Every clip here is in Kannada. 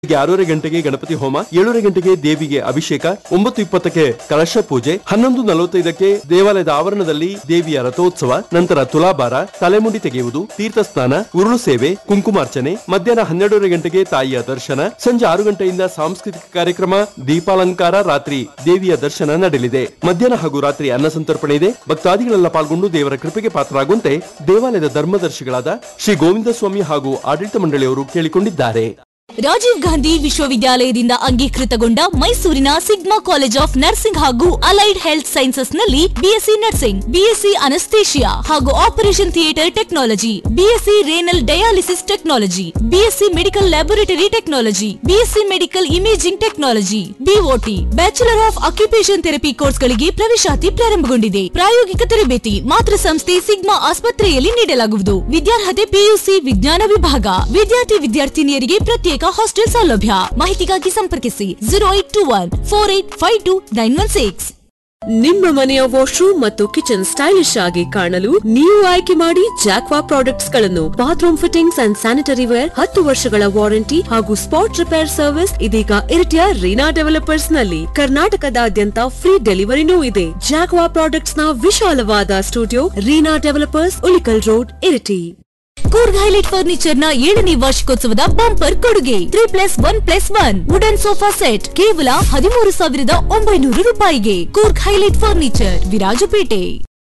ಬೆಳಿಗ್ಗೆ ಆರೂವರೆ ಗಂಟೆಗೆ ಗಣಪತಿ ಹೋಮ ಏಳೂವರೆ ಗಂಟೆಗೆ ದೇವಿಗೆ ಅಭಿಷೇಕ ಒಂಬತ್ತು ಇಪ್ಪತ್ತಕ್ಕೆ ಕಲಶ ಪೂಜೆ ಹನ್ನೊಂದು ನಲವತ್ತೈದಕ್ಕೆ ದೇವಾಲಯದ ಆವರಣದಲ್ಲಿ ದೇವಿಯ ರಥೋತ್ಸವ ನಂತರ ತುಲಾಭಾರ ತಲೆಮುಂಡಿ ತೆಗೆಯುವುದು ತೀರ್ಥ ಸ್ನಾನ ಉರುಳು ಸೇವೆ ಕುಂಕುಮಾರ್ಚನೆ ಮಧ್ಯಾಹ್ನ ಹನ್ನೆರಡೂವರೆ ಗಂಟೆಗೆ ತಾಯಿಯ ದರ್ಶನ ಸಂಜೆ ಆರು ಗಂಟೆಯಿಂದ ಸಾಂಸ್ಕೃತಿಕ ಕಾರ್ಯಕ್ರಮ ದೀಪಾಲಂಕಾರ ರಾತ್ರಿ ದೇವಿಯ ದರ್ಶನ ನಡೆಯಲಿದೆ ಮಧ್ಯಾಹ್ನ ಹಾಗೂ ರಾತ್ರಿ ಅನ್ನ ಸಂತರ್ಪಣೆ ಇದೆ ಭಕ್ತಾದಿಗಳೆಲ್ಲ ಪಾಲ್ಗೊಂಡು ದೇವರ ಕೃಪೆಗೆ ಪಾತ್ರರಾಗುವಂತೆ ದೇವಾಲಯದ ಧರ್ಮದರ್ಶಿಗಳಾದ ಶ್ರೀ ಗೋವಿಂದ ಸ್ವಾಮಿ ಹಾಗೂ ಆಡಳಿತ ಮಂಡಳಿಯವರು ಕೇಳಿಕೊಂಡಿದ್ದಾರೆ ರಾಜೀವ್ ಗಾಂಧಿ ವಿಶ್ವವಿದ್ಯಾಲಯದಿಂದ ಅಂಗೀಕೃತಗೊಂಡ ಮೈಸೂರಿನ ಸಿಗ್ಮಾ ಕಾಲೇಜ್ ಆಫ್ ನರ್ಸಿಂಗ್ ಹಾಗೂ ಅಲೈಡ್ ಹೆಲ್ತ್ ಸೈನ್ಸಸ್ ನಲ್ಲಿ ಬಿಎಸ್ಸಿ ನರ್ಸಿಂಗ್ ಬಿಎಸ್ಸಿ ಅನಸ್ತೇಷಿಯಾ ಹಾಗೂ operation theatre technology BSc renal dialysis technology BSc medical laboratory technology BSc medical imaging technology BOT bachelor of occupation therapy ಕೋರ್ಸ್ಗಳಿಗೆ ಪ್ರವೇಶಾತಿ ಪ್ರಾರಂಭಗೊಂಡಿದೆ ಪ್ರಾಯೋಗಿಕ ತರಬೇತಿ ಮಾತೃ ಸಂಸ್ಥೆ ಸಿಗ್ಮಾ ಆಸ್ಪತ್ರೆಯಲ್ಲಿ ನೀಡಲಾಗುವುದು ವಿದ್ಯಾರ್ಹತೆ ಪಿಯುಸಿ ವಿಜ್ಞಾನ ವಿಭಾಗ ವಿದ್ಯಾರ್ಥಿ ವಿದ್ಯಾರ್ಥಿನಿಯರಿಗೆ ಪ್ರತ್ಯೇಕ ಹಾಸ್ಟೆಲ್ ಸೌಲಭ್ಯ ಮಾಹಿತಿಗಾಗಿ ಸಂಪರ್ಕಿಸಿ zero eight two one four eight five two nine one six ನಿಮ್ಮ ಮನೆಯ ವಾಶ್ರೂಮ್ ಮತ್ತು ಕಿಚನ್ ಸ್ಟೈಲಿಶ್ ಆಗಿ ಕಾಣಲು ನೀವು ಆಯ್ಕೆ ಮಾಡಿ ಜಾಕ್ವಾ ಪ್ರಾಡಕ್ಟ್ಸ್ ಗಳನ್ನು bathroom fittings and sanitary ware ಹತ್ತು ವರ್ಷಗಳ ವಾರಂಟಿ ಹಾಗೂ ಸ್ಪಾಟ್ ರಿಪೇರ್ ಸರ್ವಿಸ್ ಇದೀಗ ಇರಿಟಿಯ ರೀನಾ ಡೆವಲಪರ್ಸ್ ನಲ್ಲಿ ಕರ್ನಾಟಕದಾದ್ಯಂತ ಫ್ರೀ ಡೆಲಿವರಿನೂ ಇದೆ ಜಾಕ್ವಾ ಪ್ರಾಡಕ್ಟ್ಸ್ ನ ವಿಶಾಲವಾದ studio Reena developers Ulikkal road Iritty Coorg highlight furniture ನ ಏಳನೇ ವಾರ್ಷಿಕೋತ್ಸವದ ಬಂಪರ್ ಕೊಡುಗೆ three plus one plus one wooden sofa set ಕೇವಲ ಹದಿಮೂರು ಸಾವಿರದ ಒಂಬೈನೂರು ರೂಪಾಯಿಗೆ ಕೂರ್ಗ್ ಹೈಲೈಟ್ ಫರ್ನಿಚರ್ ವಿರಾಜಪೇಟೆ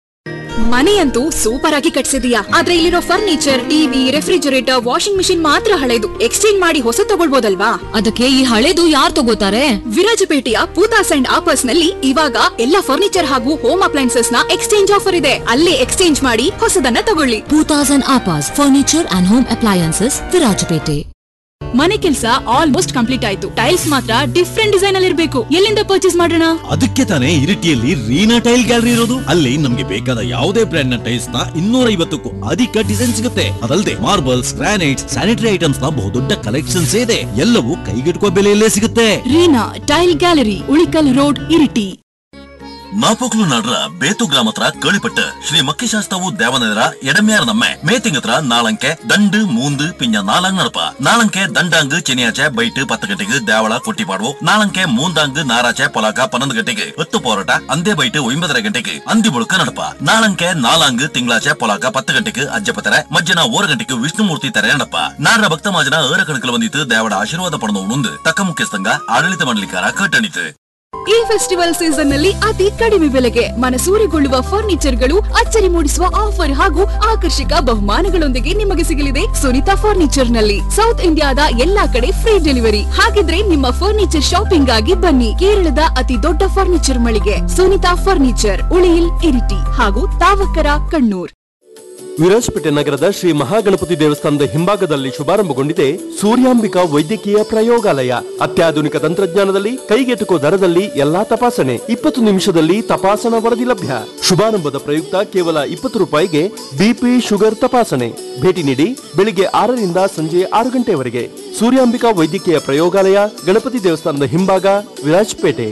ಮನೆಯಂತೂ ಸೂಪರ್ ಆಗಿ ಕಟ್ಸಿದೀಯಾ ಆದ್ರೆ ಇಲ್ಲಿರೋ furniture TV refrigerator washing machine ಮಾತ್ರ ಹಳೆದು ಎಕ್ಸ್ಚೇಂಜ್ ಮಾಡಿ ಹೊಸ ತಗೊಳ್ಬೋದಲ್ವಾ ಅದಕ್ಕೆ ಈ ಹಳೇದು ಯಾರು ತಗೋತಾರೆ ವಿರಾಜಪೇಟೆಯ ಪೂತಾಸ್ ಅಂಡ್ ಆಪರ್ಸ್ ನಲ್ಲಿ ಇವಾಗ ಎಲ್ಲ ಫರ್ನಿಚರ್ ಹಾಗೂ ಹೋಮ್ ಅಪ್ಲೈನ್ಸಸ್ ನ ಎಕ್ಸ್ಚೇಂಜ್ ಆಫರ್ ಇದೆ ಅಲ್ಲೇ ಎಕ್ಸ್ಚೇಂಜ್ ಮಾಡಿ ಹೊಸದನ್ನ ತಗೊಳ್ಳಿ ಟೂ ತೌಸಂಡ್ ಆಪಾಸ್ furniture and home appliances Virajpet ಮನೆ ಕೆಲಸ ಆಲ್ಮೋಸ್ಟ್ ಕಂಪ್ಲೀಟ್ ಆಯ್ತು ಟೈಲ್ಸ್ ಮಾತ್ರ ಡಿಫ್ರೆಂಟ್ ಡಿಸೈನ್ ಅಲ್ಲಿ ಇರಬೇಕು ಎಲ್ಲಿಂದ ಪರ್ಚೇಸ್ ಮಾಡೋಣ ಅದಕ್ಕೆ ತಾನೇ ಇರಿಟಿಯಲ್ಲಿ ರೀನಾ ಟೈಲ್ ಗ್ಯಾಲರಿ ಇರೋದು ಅಲ್ಲಿ ನಮ್ಗೆ ಬೇಕಾದ ಯಾವುದೇ ಬ್ರ್ಯಾಂಡ್ ನ ಟೈಲ್ಸ್ ನ ಇನ್ನೂರ ಐವತ್ತಕ್ಕೂ ಅಧಿಕ ಡಿಸೈನ್ ಸಿಗುತ್ತೆ ಅದಲ್ಲದೆ ಮಾರ್ಬಲ್ಸ್ ಗ್ರಾನೈಟ್ಸ್ ಸ್ಯಾನಿಟರಿ ಐಟಮ್ಸ್ ನ ಬಹುದೊಡ್ಡ ಕಲೆಕ್ಷನ್ಸ್ ಇದೆ ಎಲ್ಲವೂ ಕೈಗೆಟುಕುವ ಬೆಲೆಯಲ್ಲೇ ಸಿಗುತ್ತೆ Reena tile gallery Ulikkal road Iritty Napoklu ನಾಡ್ರ ಬೇತು ಗ್ರಾಮ ಹತ್ರ ಕೇಳಿಪಟ್ಟು ಶ್ರೀ ಮಕ್ಕಿಶಾಸ್ತ್ರವು ದೇವನಗರ ಎಡಮ್ಯಾರ ನಮ್ಮೆ ಮೇತಿಂಗತ್ರ ನಾಳಂಕೆ ದಂಡು ಮೂಂದು ಪಿಂಜ ನಾಲಂಗ್ ನಡಪ ನಾಳಂಕೆ ದಂಡಾಂಗ್ ಚೆನಿಯಾಚೆ ಬೈಟ್ ಪತ್ತು ಗಂಟೆಗೆ ದೇವಳ ಕೊಟ್ಟಿ ಪಾಡುವು ನಾಳಂಕೆ ಮೂಂದಾಂಗ್ ನಾರಾಚೆ ಪೊಲಾಕ ಪನ್ನೊಂದು ಗಂಟೆಗೆ ಹತ್ತು ಪೋರಾಟ ಅಂದೇ ಬೈಟ್ ಒಂಬತ್ತರ ಗಂಟೆಗೆ ಅಂದಿ ಬುಳುಕ ನಡಪ ನಾಳಂಕೆ ನಾಲಾಂಗ್ ತಿಂಗಳಾಚೆ ಪೊಲಾಕ ಪತ್ತು ಗಂಟೆಗೆ ಅಜ್ಜಪತ್ರೆ ಮಧ್ಯಾಹ್ನ ಓರು ಗಂಟೆಗೆ ವಿಷ್ಣುಮೂರ್ತಿ ತೆರೆ ನಡಪ ನಾಡ್ರ ಭಕ್ತ ಮಾಜನ ಏರ ಕಣಕಲು ಬಂದಿತ್ತು ದೇವಡ ಆಶೀರ್ವಾದ ಪಡೆದು ಉಣಂದು ತಕ್ಕ ಮುಖ್ಯಸ್ಥಂಗ ಆಡಳಿತ ಮಂಡಳಿಕಾರ ಕಟ್ಟಣಿತು ಈ ಫೆಸ್ಟಿವಲ್ ಸೀಸನ್ ನಲ್ಲಿ ಅತಿ ಕಡಿಮೆ ಬೆಲೆಗೆ ಮನಸೂರೆಗೊಳ್ಳುವ ಫರ್ನಿಚರ್ ಗಳು ಅಚ್ಚರಿ ಮೂಡಿಸುವ ಆಫರ್ ಹಾಗೂ ಆಕರ್ಷಕ ಬಹುಮಾನಗಳೊಂದಿಗೆ ನಿಮಗೆ ಸಿಗಲಿದೆ ಸುನಿತಾ ಫರ್ನಿಚರ್ ನಲ್ಲಿ ಸೌತ್ ಇಂಡಿಯಾದ ಎಲ್ಲಾ ಕಡೆ ಫ್ರೀ ಡೆಲಿವರಿ ಹಾಗಿದ್ರೆ ನಿಮ್ಮ ಫರ್ನಿಚರ್ ಶಾಪಿಂಗ್ ಆಗಿ ಬನ್ನಿ ಕೇರಳದ ಅತಿ ದೊಡ್ಡ ಫರ್ನಿಚರ್ ಮಳಿಗೆ ಸುನಿತಾ ಫರ್ನಿಚರ್ ಉಳಿಯಿಲ್ ಇರಿಟಿ ಹಾಗೂ ತಾವಕರ ಕಣ್ಣೂರ್ ವಿರಾಜಪೇಟೆ ನಗರದ ಶ್ರೀ ಮಹಾಗಣಪತಿ ದೇವಸ್ಥಾನದ ಹಿಂಭಾಗದಲ್ಲಿ ಶುಭಾರಂಭಗೊಂಡಿದೆ ಸೂರ್ಯಾಂಬಿಕಾ ವೈದ್ಯಕೀಯ ಪ್ರಯೋಗಾಲಯ ಅತ್ಯಾಧುನಿಕ ತಂತ್ರಜ್ಞಾನದಲ್ಲಿ ಕೈಗೆಟುಕೋ ದರದಲ್ಲಿ ಎಲ್ಲಾ ತಪಾಸಣೆ ಇಪ್ಪತ್ತು ನಿಮಿಷದಲ್ಲಿ ತಪಾಸಣಾ ವರದಿ ಲಭ್ಯ ಶುಭಾರಂಭದ ಪ್ರಯುಕ್ತ ಕೇವಲ ಇಪ್ಪತ್ತು ರೂಪಾಯಿಗೆ ಬಿಪಿ ಶುಗರ್ ತಪಾಸಣೆ ಭೇಟಿ ನೀಡಿ ಬೆಳಿಗ್ಗೆ ಆರರಿಂದ ಸಂಜೆ ಆರು ಗಂಟೆವರೆಗೆ ಸೂರ್ಯಾಂಬಿಕಾ ವೈದ್ಯಕೀಯ ಪ್ರಯೋಗಾಲಯ ಗಣಪತಿ ದೇವಸ್ಥಾನದ ಹಿಂಭಾಗ ವಿರಾಜಪೇಟೆ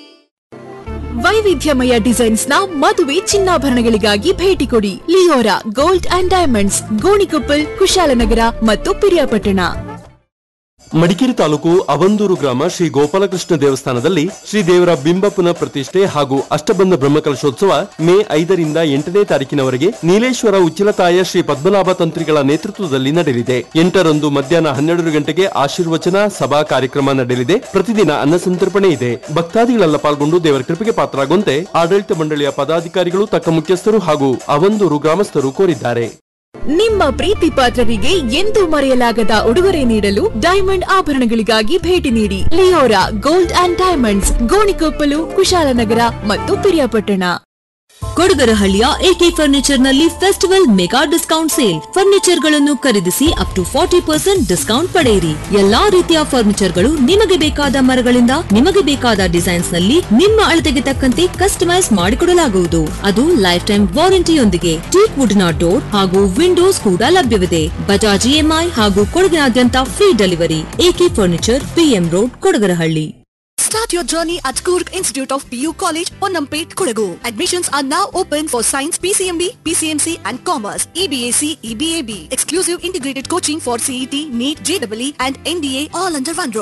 ವೈವಿಧ್ಯಮಯ ಡಿಸೈನ್ಸ್ ನ ಮದುವೆ ಚಿನ್ನಾಭರಣಗಳಿಗಾಗಿ ಭೇಟಿ ಕೊಡಿ Liora gold and diamonds Gonikoppal Kushalnagar ಮತ್ತು ಪಿರಿಯಾಪಟ್ಟಣ ಮಡಿಕೇರಿ ತಾಲೂಕು ಅವಂದೂರು ಗ್ರಾಮ ಶ್ರೀ ಗೋಪಾಲಕೃಷ್ಣ ದೇವಸ್ಥಾನದಲ್ಲಿ ಶ್ರೀ ದೇವರ ಬಿಂಬ ಪುನಃ ಪ್ರತಿಷ್ಠೆ ಹಾಗೂ ಅಷ್ಟಬಂಧ ಬ್ರಹ್ಮಕಲಶೋತ್ಸವ ಮೇ ಐದರಿಂದ ಎಂಟನೇ ತಾರೀಕಿನವರೆಗೆ ನೀಲೇಶ್ವರ ಉಚ್ಚಿಲತಾಯ ಶ್ರೀ ಪದ್ಮನಾಭ ತಂತ್ರಿಗಳ ನೇತೃತ್ವದಲ್ಲಿ ನಡೆಯಲಿದೆ ಎಂಟರಂದು ಮಧ್ಯಾಹ್ನ ಹನ್ನೆರಡು ಗಂಟೆಗೆ ಆಶೀರ್ವಚನ ಸಭಾ ಕಾರ್ಯಕ್ರಮ ನಡೆಯಲಿದೆ ಪ್ರತಿದಿನ ಅನ್ನ ಸಂತರ್ಪಣೆ ಇದೆ ಭಕ್ತಾದಿಗಳೆಲ್ಲ ಪಾಲ್ಗೊಂಡು ದೇವರ ಕೃಪೆಗೆ ಪಾತ್ರರಾಗುವಂತೆ ಆಡಳಿತ ಮಂಡಳಿಯ ಪದಾಧಿಕಾರಿಗಳು ತಕ್ಕ ಮುಖ್ಯಸ್ಥರು ಹಾಗೂ ಅವಂದೂರು ಗ್ರಾಮಸ್ಥರು ಕೋರಿದ್ದಾರೆ ನಿಮ್ಮ ಪ್ರೀತಿ ಪಾತ್ರರಿಗೆ ಎಂದೂ ಮರೆಯಲಾಗದ ಉಡುಗೊರೆ ನೀಡಲು ಡೈಮಂಡ್ ಆಭರಣಗಳಿಗಾಗಿ ಭೇಟಿ ನೀಡಿ Liora gold and diamonds Gonikoppal Kushalnagar ಮತ್ತು ಪಿರಿಯಾಪಟ್ಟಣ ಕೊಡಗರಹಳ್ಳಿಯ ಎಕೆ ಫರ್ನಿಚರ್ ನಲ್ಲಿ festival mega discount sale furniture ಗಳನ್ನು ಖರೀದಿಸಿ up to forty percent discount ಪಡೆಯಿರಿ ಎಲ್ಲಾ ರೀತಿಯ ಫರ್ನಿಚರ್ ಗಳು ನಿಮಗೆ ಬೇಕಾದ ಮರಗಳಿಂದ ನಿಮಗೆ ಬೇಕಾದ ಡಿಸೈನ್ಸ್ ನಲ್ಲಿ ನಿಮ್ಮ ಅಳತೆಗೆ ತಕ್ಕಂತೆ ಕಸ್ಟಮೈಸ್ ಮಾಡಿಕೊಡಲಾಗುವುದು ಅದು ಲೈಫ್ ಟೈಮ್ ವಾರಂಟಿಯೊಂದಿಗೆ ಟೀಕ್ ವುಡ್ನ ಡೋರ್ ಹಾಗೂ ವಿಂಡೋಸ್ ಕೂಡ ಲಭ್ಯವಿದೆ ಬಜಾಜ್ ಇಎಂಐ ಹಾಗೂ ಕೊಡಗಿನಾದ್ಯಂತ free delivery AK furniture PM road Kodagarahalli Start your journey at Kurg Institute of PU College, Ponampet, Kodagu. Admissions are now open for Science, PCMB, PCMC and Commerce, EBAC, EBAB. Exclusive integrated coaching for CET, NEET, JEE and NDA all under one roof.